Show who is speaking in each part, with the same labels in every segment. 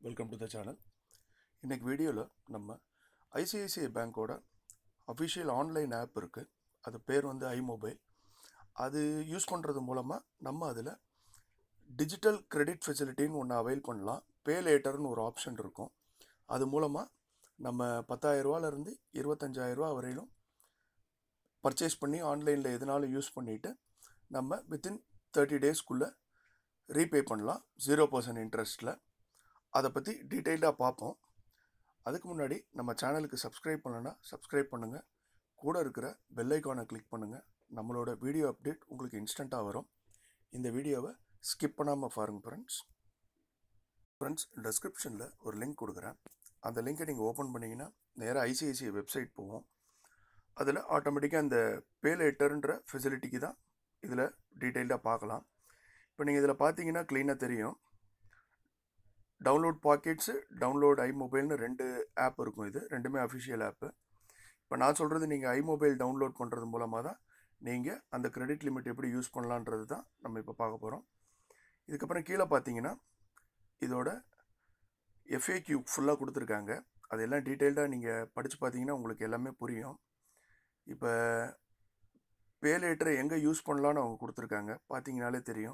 Speaker 1: welcome to the channel இன்றைக்கி வீடியோவில் நம்ம ஐசிஐசிஐ பேங்க்கோட அஃபிஷியல் ஆன்லைன் ஆப் இருக்குது அது பேர் வந்து ஐமொபைல் அது யூஸ் பண்ணுறது மூலமாக நம்ம அதில் டிஜிட்டல் கிரெடிட் ஃபெசிலிட்டின்னு ஒன்று அவைல் பண்ணலாம் பே லேட்டர்னு ஒரு ஆப்ஷன் இருக்கும் அது மூலமாக நம்ம பத்தாயிரரூவாலேருந்து இருபத்தஞ்சாயிரரூவா வரையிலும் பர்ச்சேஸ் பண்ணி ஆன்லைனில் எதுனாலும் யூஸ் பண்ணிவிட்டு நம்ம வித்தின் தேர்ட்டி டேஸ்க்குள்ளே ரீபே பண்ணலாம் ஜீரோ பர்சன்ட் இன்ட்ரெஸ்ட்டில் அதை பற்றி டீட்டெயில்டாக பார்ப்போம் அதுக்கு முன்னாடி நம்ம சேனலுக்கு சப்ஸ்கிரைப் பண்ணலன்னா சப்ஸ்கிரைப் பண்ணுங்கள் கூட இருக்கிற பெல் ஐக்கானை கிளிக் பண்ணுங்கள் நம்மளோட வீடியோ அப்டேட் உங்களுக்கு இன்ஸ்டண்ட்டாக வரும் இந்த வீடியோவை ஸ்கிப் பண்ணாமல் பாருங்கள் ஃப்ரெண்ட்ஸ் ஃப்ரெண்ட்ஸ் டெஸ்கிரிப்ஷனில் ஒரு லிங்க் கொடுக்குறேன் அந்த லிங்கை நீங்கள் ஓப்பன் பண்ணிங்கன்னா நேராக ஐசிஐசிஐ வெப்சைட் போவோம் அதில் ஆட்டோமேட்டிக்காக அந்த பே லேட்டர்ன்ற ஃபெசிலிட்டிக்கு தான் இதில் டீட்டெயில்டாக பார்க்கலாம் இப்போ நீங்கள் இதில் பார்த்தீங்கன்னா க்ளீனாக தெரியும் டவுன்லோட் பாக்கெட்ஸு டவுன்லோட் ஐ மொபைல்னு ரெண்டு ஆப் இருக்கும் இது ரெண்டுமே அஃபிஷியல் ஆப்பு இப்போ நான் சொல்கிறது நீங்கள் ஐ மொபைல் டவுன்லோட் பண்ணுறது மூலமாக தான் நீங்கள் அந்த கிரெடிட் லிமிட் எப்படி யூஸ் பண்ணலான்றது தான் நம்ம இப்போ பார்க்க போகிறோம் இதுக்கப்புறம் கீழே பார்த்தீங்கன்னா இதோட எஃப்ஏக்யூ ஃபுல்லாக கொடுத்துருக்காங்க அதெல்லாம் டீட்டெயில்டாக நீங்கள் படித்து பார்த்தீங்கன்னா உங்களுக்கு எல்லாமே புரியும் இப்போ பே லேட்டரை எங்கே யூஸ் பண்ணலான்னு அவங்க கொடுத்துருக்காங்க பார்த்தீங்கனாலே தெரியும்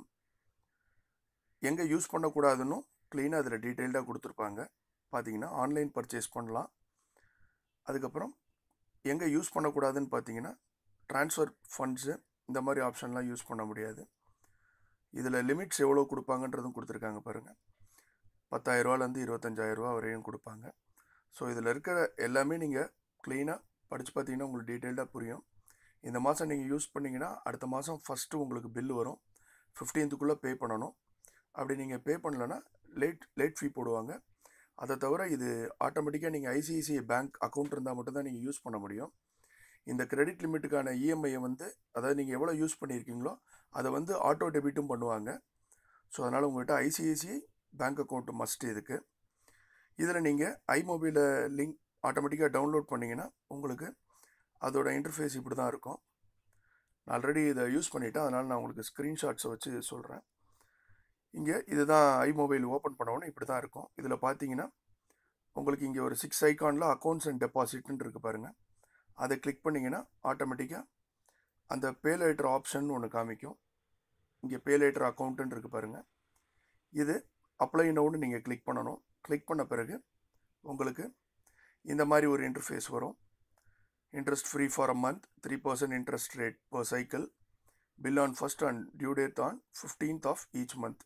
Speaker 1: எங்கே யூஸ் பண்ணக்கூடாதுன்னு க்ளீனாக அதில் டீட்டெயில்டாக கொடுத்துருப்பாங்க பார்த்தீங்கன்னா ஆன்லைன் பர்ச்சேஸ் பண்ணலாம் அதுக்கப்புறம் எங்கே யூஸ் பண்ணக்கூடாதுன்னு பார்த்தீங்கன்னா ட்ரான்ஸ்ஃபர் ஃபண்ட்ஸு இந்த மாதிரி ஆப்ஷன்லாம் யூஸ் பண்ண முடியாது இதில் லிமிட்ஸ் எவ்வளோ கொடுப்பாங்கன்றதும் கொடுத்துருக்காங்க பாருங்கள் பத்தாயிரரூவாலேருந்து இருபத்தஞ்சாயிரரூவா வரையும் கொடுப்பாங்க ஸோ இதில் இருக்கிற எல்லாமே நீங்கள் க்ளீனாக படித்து பார்த்தீங்கன்னா உங்களுக்கு டீட்டெயில்டாக புரியும் இந்த மாதம் நீங்கள் யூஸ் பண்ணிங்கன்னா அடுத்த மாதம் ஃபஸ்ட்டு உங்களுக்கு பில் வரும் ஃபிஃப்டீன்த்துக்குள்ளே பே பண்ணணும் அப்படி நீங்கள் பே பண்ணலன்னா லேட் லேட் ஃபீ போடுவாங்க அதை தவிர இது ஆட்டோமேட்டிக்காக நீங்கள் ஐசிஐசிஐ பேங்க் அக்கௌண்ட் இருந்தால் மட்டும்தான் நீங்கள் யூஸ் பண்ண முடியும் இந்த கிரெடிட் லிமிட்டுக்கான இஎம்ஐயை வந்து அதாவது நீங்கள் எவ்வளோ யூஸ் பண்ணியிருக்கீங்களோ அதை வந்து ஆட்டோ டெபிட்டும் பண்ணுவாங்க ஸோ அதனால் உங்கள்கிட்ட ஐசிஐசிஐ பேங்க் அக்கௌண்ட் மஸ்ட் இதுக்கு இதில் நீங்கள் ஐமொபைலை லிங்க் ஆட்டோமேட்டிக்காக டவுன்லோட் பண்ணிங்கன்னா உங்களுக்கு அதோட இன்டர்ஃபேஸ் இப்படி தான் இருக்கும் நான் ஆல்ரெடி இதை யூஸ் பண்ணிட்டேன் அதனால் நான் உங்களுக்கு ஸ்க்ரீன்ஷாட்ஸை வச்சு சொல்கிறேன் இங்கே இதுதான் ஐ மொபைல் ஓப்பன் பண்ணவுடனே இப்படி தான் இருக்கும் இதில் பார்த்தீங்கன்னா உங்களுக்கு இங்கே ஒரு சிக்ஸ் ஐக்கானில் அக்கௌண்ட்ஸ் அண்ட் டெபாசிட்னு இருக்குது பாருங்கள் அதை கிளிக் பண்ணிங்கன்னா ஆட்டோமேட்டிக்காக அந்த பே லேட்டர் ஆப்ஷன் ஒன்று காமிக்கும் இங்கே பே லேட்டர் அக்கௌண்ட்டுன்னு இருக்குது பாருங்கள் இது அப்ளை நோன்னு நீங்கள் கிளிக் பண்ணணும் கிளிக் பண்ண பிறகு உங்களுக்கு இந்த மாதிரி ஒரு இன்டர்ஃபேஸ் வரும் interest free for a month three percent interest rate per cycle bill on first and due date on fifteenth of each month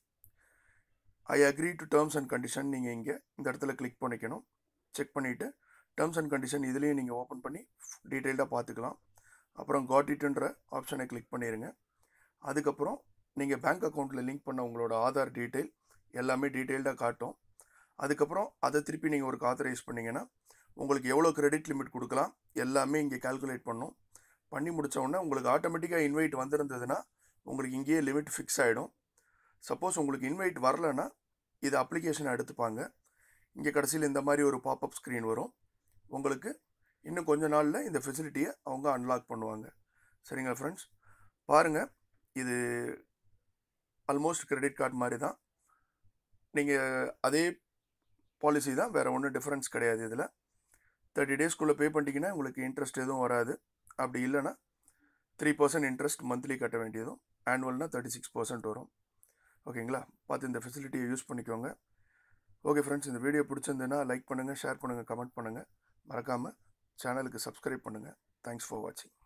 Speaker 1: I agree to terms and condition நீங்கள் இங்கே இந்த இடத்துல கிளிக் பண்ணிக்கணும் செக் பண்ணிவிட்டு terms and condition இதுலேயும் நீங்கள் open பண்ணி டீட்டெயில்டாக பார்த்துக்கலாம் அப்புறம் காட் இட்டுன்ற ஆப்ஷனை கிளிக் பண்ணிடுங்க அதுக்கப்புறம் நீங்கள் பேங்க் அக்கௌண்ட்டில் லிங்க் பண்ண உங்களோட ஆதார் டீட்டெயில் எல்லாமே டீட்டெயில்டாக காட்டும் அதுக்கப்புறம் அதை திருப்பி நீங்கள் ஒரு ஆத்தரைஸ் பண்ணிங்கன்னா உங்களுக்கு எவ்வளோ கிரெடிட் லிமிட் கொடுக்கலாம் எல்லாமே இங்கே கால்குலேட் பண்ணும் பண்ணி முடித்த உடனே உங்களுக்கு ஆட்டோமேட்டிக்காக இன்வைட் வந்திருந்ததுன்னா உங்களுக்கு இங்கேயே லிமிட் ஃபிக்ஸ் ஆகிடும் சப்போஸ் உங்களுக்கு இன்வைட் வரலன்னா இது அப்ளிகேஷனை எடுத்துப்பாங்க இங்கே கடைசியில் இந்த மாதிரி ஒரு பாப்அப் ஸ்க்ரீன் வரும் உங்களுக்கு இன்னும் கொஞ்ச நாளில் இந்த ஃபெசிலிட்டியை அவங்க அன்லாக் பண்ணுவாங்க சரிங்களா ஃப்ரெண்ட்ஸ் பாருங்கள் இது ஆல்மோஸ்ட் கிரெடிட் கார்டு மாதிரி தான் நீங்கள் அதே பாலிசி தான் வேறு ஒன்றும் டிஃப்ரென்ஸ் கிடையாது இதில் தேர்ட்டி டேஸ்க்குள்ளே பே பண்ணிட்டீங்கன்னா உங்களுக்கு இன்ட்ரெஸ்ட் எதுவும் வராது அப்படி இல்லைன்னா த்ரீ பர்சன்ட் இன்ட்ரெஸ்ட் மந்த்லி கட்ட வேண்டியதும் ஆனுவல்னால் தேர்ட்டி சிக்ஸ் பர்சன்ட் வரும் ஓகேங்களா பார்த்து இந்த ஃபெசிலிட்டியை யூஸ் பண்ணிக்கோங்க ஓகே ஃப்ரெண்ட்ஸ் இந்த வீடியோ பிடிச்சிருந்துன்னா லைக் பண்ணுங்கள் ஷேர் பண்ணுங்கள் கமெண்ட் பண்ணுங்கள் மறக்காமல் சேனலுக்கு சப்ஸ்கிரைப் பண்ணுங்கள் தேங்க்ஸ் ஃபார் வாட்சிங்